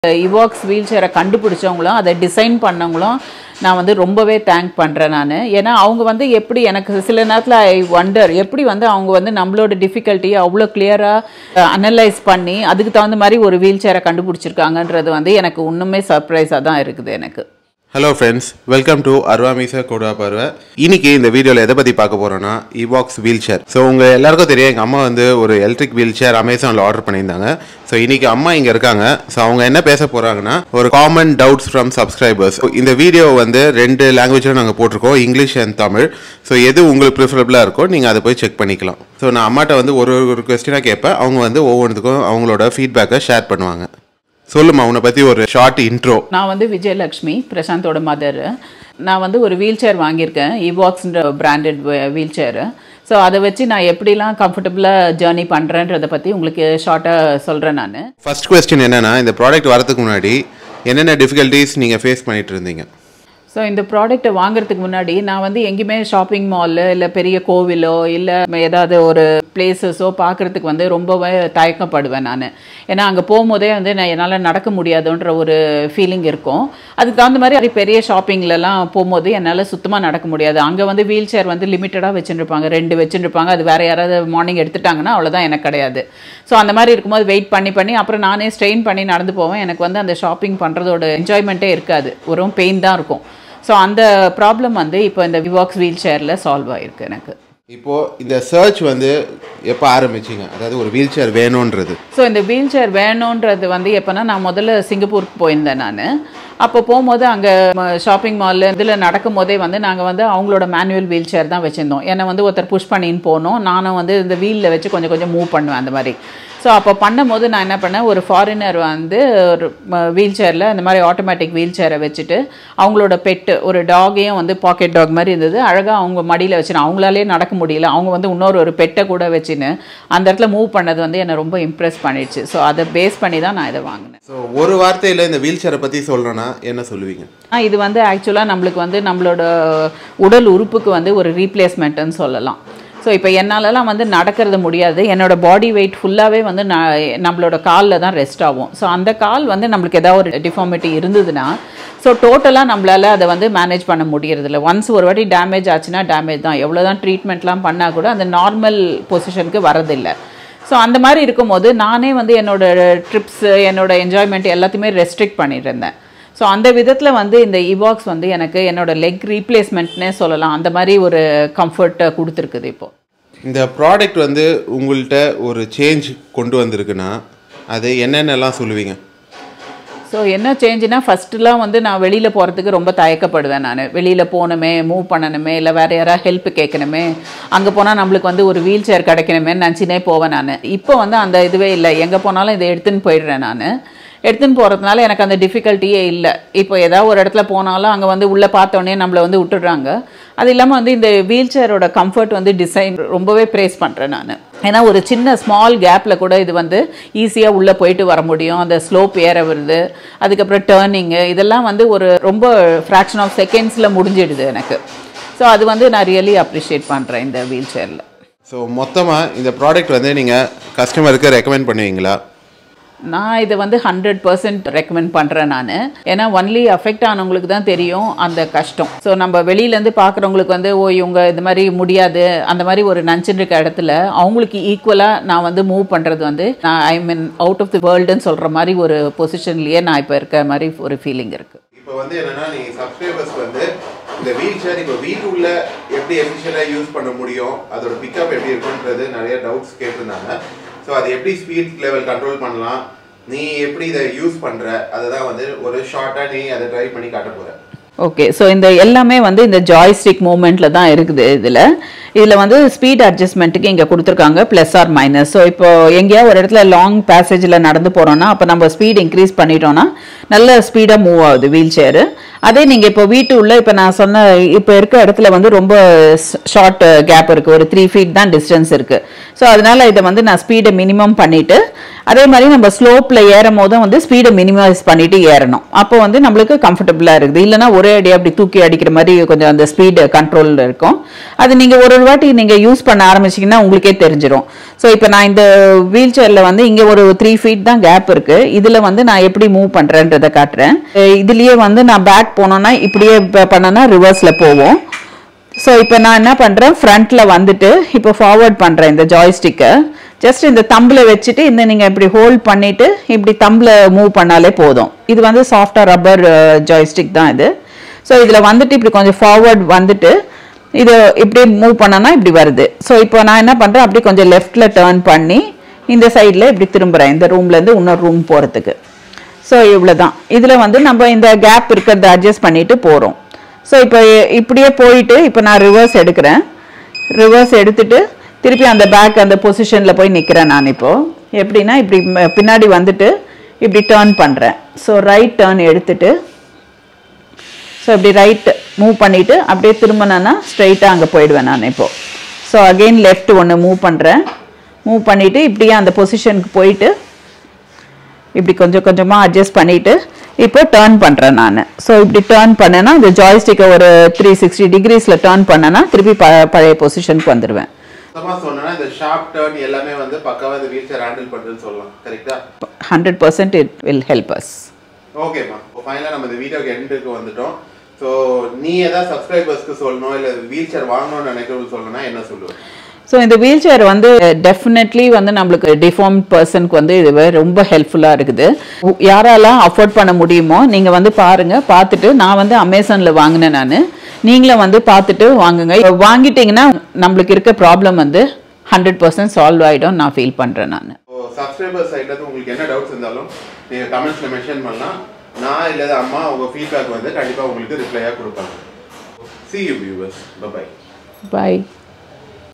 இவாக்ஸ் wheel சேரை கண்டுபிடிச்சவங்களும் அதை design பண்ணவங்களும் நான் வந்து ரொம்பவே தேங்க் பண்ணுறேன் நான் ஏன்னா அவங்க வந்து எப்படி எனக்கு சில நேரத்தில் ஐ வண்டர் எப்படி வந்து அவங்க வந்து நம்மளோட டிஃபிகல்ட்டியை அவ்வளோ கிளியராக அனலைஸ் பண்ணி அதுக்கு தகுந்த மாதிரி ஒரு வீல் சேரை கண்டுபிடிச்சிருக்காங்கன்றது வந்து எனக்கு இன்னுமே சர்ப்ரைஸாக தான் இருக்குது எனக்கு ஹலோ ஃப்ரெண்ட்ஸ் வெல்கம் டு அருவாமிசா கோடா பருவ இன்னைக்கு இந்த வீடியோவில் எதை பற்றி பார்க்க போகிறோன்னா இவாக்ஸ் வீல் சேர் ஸோ உங்கள் எல்லாருக்கும் தெரியும் எங்கள் அம்மா வந்து ஒரு எலக்ட்ரிக் வீல் சேர் அமேசானில் ஆர்டர் பண்ணியிருந்தாங்க ஸோ இன்னைக்கு அம்மா இங்கே இருக்காங்க ஸோ அவங்க என்ன பேச போகிறாங்கன்னா ஒரு காமன் டவுட்ஸ் ஃப்ரம் சப்ஸ்கிரைபர்ஸ் இந்த வீடியோ வந்து ரெண்டு லாங்குவேஜில் நாங்கள் போட்டிருக்கோம் இங்கிலீஷ் அண்ட் தமிழ் ஸோ எது உங்களுக்கு ப்ரிஃபரபிளாக இருக்கோ நீங்கள் அதை போய் செக் பண்ணிக்கலாம் ஸோ நான் அம்மாட்ட வந்து ஒரு ஒரு கொஸ்டினாக கேட்பேன் அவங்க வந்து ஒவ்வொன்றுத்துக்கும் அவங்களோட ஃபீட்பேக்கை ஷேர் பண்ணுவாங்க சொல்லுமா உன்னை பற்றி ஒரு ஷார்ட் இன்ட்ரோ நான் வந்து விஜயலக்ஷ்மி பிரசாந்தோட மதர் நான் வந்து ஒரு வீல் சேர் வாங்கியிருக்கேன் இவாக்ஸ்ன்ற பிராண்டட் வீல் சேரு ஸோ அதை வச்சு நான் எப்படிலாம் கம்ஃபர்டபுளாக ஜேர்னி பண்ணுறேன்றதை பற்றி உங்களுக்கு ஷார்ட்டாக சொல்கிறேன் நான் ஃபர்ஸ்ட் கொஸ்டின் என்னன்னா இந்த ப்ராடக்ட் வரதுக்கு முன்னாடி என்னென்ன டிஃபிகல்ட்டிஸ் நீங்கள் ஃபேஸ் பண்ணிட்டு இருந்தீங்க ஸோ இந்த ப்ராடக்ட்டை வாங்குறதுக்கு முன்னாடி நான் வந்து எங்கேயுமே ஷாப்பிங் மாலு இல்லை பெரிய கோவிலோ இல்லை ஏதாவது ஒரு பிளேசஸோ பார்க்குறதுக்கு வந்து ரொம்பவே தயக்கப்படுவேன் நான் ஏன்னா அங்கே போகும்போதே வந்து நான் என்னால் நடக்க முடியாதுன்ற ஒரு ஃபீலிங் இருக்கும் அதுக்கு தகுந்த மாதிரி அது பெரிய ஷாப்பிங்லலாம் போகும்போது என்னால் சுத்தமாக நடக்க முடியாது அங்கே வந்து வீல் சேர் வந்து லிமிட்டடாக வச்சுருப்பாங்க ரெண்டு வச்சுருப்பாங்க அது வேறு யாராவது மார்னிங் எடுத்துட்டாங்கன்னா அவ்வளோதான் எனக்கு கிடையாது ஸோ அந்த மாதிரி இருக்கும்போது வெயிட் பண்ணி பண்ணி அப்புறம் நானே ஸ்ட்ரெயின் பண்ணி நடந்து போவேன் எனக்கு வந்து அந்த ஷாப்பிங் பண்ணுறதோட என்ஜாய்மெண்ட்டே இருக்காது ஒரு பெயின் தான் இருக்கும் ஸோ அந்த ப்ராப்ளம் வந்து இப்போ இந்த விவாக்ஸ் வீல் சேரில் சால்வ் ஆயிருக்கு எனக்கு இப்போது இந்த சர்ச் வந்து எப்போ ஆரம்பிச்சிங்க அதாவது ஒரு வீல் சேர் வேணுன்றது ஸோ இந்த வீல் சேர் வேணுன்றது வந்து எப்போனா நான் முதல்ல சிங்கப்பூருக்கு போயிருந்தேன் நான் அப்போ போகும்போது அங்கே ஷாப்பிங் மாலில் இதில் நடக்கும் போதே வந்து நாங்கள் வந்து அவங்களோட மேனுவல் வீல் சேர் தான் வச்சுருந்தோம் என்னை வந்து ஒருத்தர் புஷ் பண்ணின்னு போனோம் நானும் வந்து இந்த வீலில் வச்சு கொஞ்சம் கொஞ்சம் மூவ் பண்ணுவேன் அந்த மாதிரி ஸோ அப்போ பண்ணும்போது நான் என்ன பண்ணேன் ஒரு ஃபாரினர் வந்து ஒரு வீல் சேரில் இந்த மாதிரி ஆட்டோமேட்டிக் வீல் சேரை வச்சுட்டு அவங்களோட பெட்டு ஒரு டாகையும் வந்து பாக்கெட் டாக் மாதிரி இருந்தது அழகாக அவங்க மடியில் வச்சுன்னு அவங்களாலே நடக்க முடியல அவங்க வந்து இன்னொரு ஒரு பெட்டை கூட வச்சுன்னு அந்த இடத்துல மூவ் பண்ணது வந்து என்னை ரொம்ப இம்ப்ரெஸ் பண்ணிடுச்சு ஸோ அதை பேஸ் பண்ணி தான் நான் இதை வாங்கினேன் ஸோ ஒரு வார்த்தையில் இந்த வீல் சேரை பற்றி சொல்கிறேன்னா என்ன சொல்லுவீங்க ஆ, இது வந்து ஆக்சுவலாக நம்மளுக்கு வந்து நம்மளோட உடல் உறுப்புக்கு வந்து ஒரு ரீப்ளேஸ்மெண்ட்டுன்னு சொல்லலாம் ஸோ இப்போ என்னாலலாம் வந்து நடக்கிறது முடியாது என்னோட பாடி வெயிட் ஃபுல்லாகவே வந்து நான் நம்மளோட காலில் தான் ரெஸ்ட் ஆகும் ஸோ அந்த கால் வந்து நம்மளுக்கு ஏதாவது ஒரு டிஃபார்மிட்டி இருந்ததுன்னா ஸோ டோட்டலாக நம்மளால் அதை வந்து மேனேஜ் பண்ண முடியறதில்ல ஒன்ஸ் ஒரு வாட்டி டேமேஜ் ஆச்சுன்னா டேமேஜ் தான் எவ்வளோ தான் ட்ரீட்மெண்ட்லாம் பண்ணால் கூட அந்த நார்மல் பொசிஷனுக்கு வரதில்லை ஸோ அந்த மாதிரி இருக்கும்போது நானே வந்து என்னோட ட்ரிப்ஸு என்னோட என்ஜாய்மெண்ட் எல்லாத்தையுமே ரெஸ்ட்ரிக்ட் பண்ணியிருந்தேன் ஸோ அந்த விதத்தில் வந்து இந்த இவாக்ஸ் வந்து எனக்கு என்னோட லெக் ரீப்ளேஸ்மெண்ட்னே சொல்லலாம் அந்த மாதிரி ஒரு கம்ஃபர்ட்டை கொடுத்துருக்குது இப்போது இந்த ப்ராடக்ட் வந்து உங்கள்கிட்ட ஒரு சேஞ்ச் கொண்டு வந்திருக்குன்னா அது என்னென்னலாம் சொல்லுவீங்க ஸோ என்ன சேஞ்சுனா ஃபஸ்ட்டுலாம் வந்து நான் வெளியில் போகிறதுக்கு ரொம்ப தயக்கப்படுவேன் நான் வெளியில் போகணுமே மூவ் பண்ணணுமே இல்லை வேறு யாராவது ஹெல்ப் கேட்கணுமே அங்கே போனால் நம்மளுக்கு வந்து ஒரு வீல் சேர் கிடைக்கணுமே நினச்சினே போவேன் நான் இப்போ வந்து அந்த இதுவே இல்லை எங்கே போனாலும் இதை எடுத்துன்னு போயிடுறேன் நான் எடுத்துன்னு போகிறதுனால எனக்கு அந்த டிஃபிகல்ட்டியே இல்லை இப்போ ஏதாவது ஒரு இடத்துல போனாலும் அங்கே வந்து உள்ளே பார்த்தோன்னே நம்மளை வந்து விட்டுடுறாங்க அது இல்லாமல் வந்து இந்த வீல் சேரோட கம்ஃபர்ட் வந்து டிசைன் ரொம்பவே ப்ரேஸ் பண்ணுறேன் நான் ஏன்னா ஒரு சின்ன ஸ்மால் கேப்பில் கூட இது வந்து ஈஸியாக உள்ளே போயிட்டு வர முடியும் அந்த ஸ்லோப் ஏற வருது அதுக்கப்புறம் டேர்னிங்கு இதெல்லாம் வந்து ஒரு ரொம்ப ஃப்ராக்ஷன் ஆஃப் செகண்ட்ஸில் முடிஞ்சிடுது எனக்கு ஸோ அது வந்து நான் ரியலி அப்ரிஷியேட் பண்ணுறேன் இந்த வீல் சேரில் ஸோ மொத்தமாக இந்த ப்ராடக்ட் வந்து நீங்கள் கஸ்டமருக்கு ரெக்கமெண்ட் பண்ணுவீங்களா நான் இதை வந்து ஹண்ட்ரட் பர்சன்ட் ரெக்கமெண்ட் பண்ணுறேன் நான் ஏன்னா ஒன்லி அஃபெக்ட் ஆனவங்களுக்கு தான் தெரியும் அந்த கஷ்டம் ஸோ நம்ம வெளியிலேருந்து பார்க்குறவங்களுக்கு வந்து ஓ இவங்க இது மாதிரி முடியாது அந்த மாதிரி ஒரு நினச்சிட்டு இருக்க இடத்துல அவங்களுக்கு ஈக்குவலாக நான் வந்து மூவ் பண்ணுறது வந்து நான் ஐ மீன் அவுட் ஆஃப் தி வேர்ல்டுன்னு சொல்கிற மாதிரி ஒரு பொசிஷன்லேயே நான் இப்போ இருக்க மாதிரி ஒரு ஃபீலிங் இருக்குது இப்போ வந்து என்னன்னா நீங்கள் சப்ஸ்கிரைபர்ஸ் வந்து இந்த வீல் சேர் இப்போ வீட்டு உள்ள எப்படி எஃபிஷியண்டாக யூஸ் பண்ண முடியும் அதோட பிக்கப் எப்படி இருக்குன்றது நிறைய டவுட்ஸ் கேட்டிருந்தாங்க ஸோ அது எப்படி ஸ்பீட் லெவல் கண்ட்ரோல் பண்ணலாம் நீ எப்படி இதை யூஸ் பண்ணுற அதை தான் வந்து ஒரு ஷார்ட்டாக நீ அதை ட்ரை பண்ணி காட்ட போகிற ஓகே ஸோ இந்த எல்லாமே வந்து இந்த ஜாய்ஸ்டிக் மூமெண்ட்டில் தான் இருக்குது இதில் இதில் வந்து ஸ்பீட் அட்ஜஸ்ட்மெண்ட்டுக்கு இங்கே கொடுத்துருக்காங்க ப்ளஸ் ஆர் மைனஸ் ஸோ இப்போ எங்கேயா ஒரு இடத்துல லாங் பேசேஜில் நடந்து போகிறோன்னா அப்போ நம்ம ஸ்பீட் இன்க்ரீஸ் பண்ணிட்டோம்னா நல்ல ஸ்பீடாக மூவ் ஆகுது வீல் சேரு அதே நீங்கள் இப்போ வீட்டு உள்ள இப்போ நான் சொன்ன இப்போ இருக்க இடத்துல வந்து ரொம்ப ஷார்ட் கேப் இருக்குது ஒரு த்ரீ ஃபீட் தான் டிஸ்டன்ஸ் இருக்குது ஸோ அதனால இதை வந்து நான் ஸ்பீடை மினிமம் பண்ணிவிட்டு அதே மாதிரி நம்ம ஸ்லோப்பில் ஏறும் போதும் வந்து ஸ்பீடை மினிமைஸ் பண்ணிட்டு ஏறணும் அப்போ வந்து நம்மளுக்கு கம்ஃபர்டபுளாக இருக்குது இல்லைன்னா ஒரே அடி அப்படி தூக்கி அடிக்கிற மாதிரி கொஞ்சம் அந்த ஸ்பீடு கண்ட்ரோலில் இருக்கும் அது நீங்கள் ஒரு ஒரு வாட்டி நீங்கள் யூஸ் பண்ண ஆரம்பிச்சிங்கன்னா உங்களுக்கே தெரிஞ்சிடும் ஸோ இப்போ நான் இந்த வீல் சேரில் வந்து இங்கே ஒரு த்ரீ ஃபீட் தான் கேப் இருக்குது இதில் வந்து நான் எப்படி மூவ் பண்ணுறேன்றதை காட்டுறேன் அஹ் இதுலயே வந்து நான் பேக் போனோன்னா இப்படியே ப- பண்ணேன்னா ரிவர்ஸில் போவோம் ஸோ இப்போ நான் என்ன பண்ணுறேன் ஃப்ரண்ட்டில் வந்துட்டு இப்போ ஃபார்வர்ட் பண்ணுறேன் இந்த ஜாய்ஸ்டிக்கை ஜஸ்ட் இந்த தம்பில் வச்சுட்டு இந்த நீங்கள் இப்படி ஹோல்ட் பண்ணிவிட்டு இப்படி தம்பில் மூவ் பண்ணாலே போதும் இது வந்து சாஃப்டாக ரப்பர் ஜாய்ஸ்டிக் தான் இது ஸோ இதில் வந்துட்டு இப்படி கொஞ்சம் ஃபார்வர்ட் வந்துட்டு இது இப்படி மூவ் பண்ணனா இப்படி வருது ஸோ இப்போ நான் என்ன பண்ணுறேன் அப்படி கொஞ்சம் லெஃப்டில் டேர்ன் பண்ணி இந்த சைடில் இப்படி திரும்புகிறேன் இந்த ரூம்லேருந்து இன்னொரு ரூம் போகிறதுக்கு ஸோ இவ்வளோ தான் இதில் வந்து நம்ம இந்த கேப் இருக்கிறத அட்ஜஸ்ட் பண்ணிட்டு போகிறோம் ஸோ இப்போ இப்படியே போயிட்டு இப்போ நான் ரிவர்ஸ் எடுக்கிறேன் ரிவர்ஸ் எடுத்துட்டு திருப்பி அந்த பேக் அந்த பொசிஷனில் போய் நிற்கிறேன் நான் இப்போ எப்படின்னா இப்படி ம- பின்னாடி வந்துட்டு இப்படி டேர்ன் பண்ணுறேன் ஸோ ரைட் டேர்ன் எடுத்துட்டு ஸோ இப்படி ரைட் மூவ் பண்ணிவிட்டு அப்படியே திரும்பினேன்னா ஸ்ட்ரைட்டாக அங்கே போயிடுவேன் நான் இப்போது ஸோ அகெயின் லெஃப்ட் ஒன்று மூவ் பண்ணுறேன் மூவ் பண்ணிவிட்டு இப்படியே அந்த பொசிஷனுக்கு போயிட்டு இப்படி கொஞ்சம் கொஞ்சமாக அட்ஜஸ்ட் பண்ணிவிட்டு இப்போ டேர்ன் பண்ணுறேன் நான் ஸோ இப்படி டேர்ன் பண்ணேன்னா இந்த ஜாய்ஸ்டிக்கை ஒரு த்ரீ சிக்ஸ்டி டிகிரிஸில் டேர்ன் பண்ணேன்னா திருப்பி ப பழைய பொசிஷனுக்கு வந்துடுவேன் சுத்தமாக சொன்னா இந்த ஷார்ப் டர்ன் எல்லாமே வந்து பக்காவா இந்த வீல் சேர் ஹேண்டில் பண்ணுறதுன்னு சொல்லலாம் கரெக்டா hundred percent it will help us ஓகேம்மா இப்போ ஃபைனலாக நம்ம இந்த வீடியோக்கு எண்டுக்கு வந்துட்டோம் ஸோ நீ ஏதாவது சப்ஸ்கிரைபர்ஸ்க்கு சொல்லணும் இல்லை வீல் சேர் வாங்கணும்னு நினைக்கிறது சொல்லணும்னா என்ன சொல்லுவேன் ஸோ இந்த வீல் சேர் வந்து டெஃபினெட்லி வந்து நம்மளுக்கு டிஃபார்ம் பர்சனுக்கு வந்து இது வே- ரொம்ப ஹெல்ப்ஃபுல்லாக இருக்குது உ- யாரெல்லாம் அஃபோர்ட் பண்ண முடியுமோ நீங்கள் வந்து பாருங்கள் பார்த்துட்டு நான் வந்து அமேசானில் வாங்கினேன் நான் நீங்களும் வந்து பார்த்துட்டு வாங்குங்க இப்ப வாங்கிட்டீங்கன்னா நம்மளுக்கு இருக்க ப்ராப்ளம் வந்து ஹண்ட்ரட் பர்சன்ட் சால்வ் ஆகிடும் நான் ஃபீல் பண்ணுறேன் நான் ஸோ சப்ஸ்கிரைபர் சைட்லேருந்து உங்களுக்கு என்ன டவுட்ஸ் இருந்தாலும் நீங்கள் கமெண்ட்ஸில் மென்ஷன் பண்ணலாம் நான் இல்லாத அம்மா உங்கள் ஃபீட்பேக் வந்து கண்டிப்பாக உங்களுக்கு ரிப்ளையாக கொடுப்பாங்க see you viewers bye bye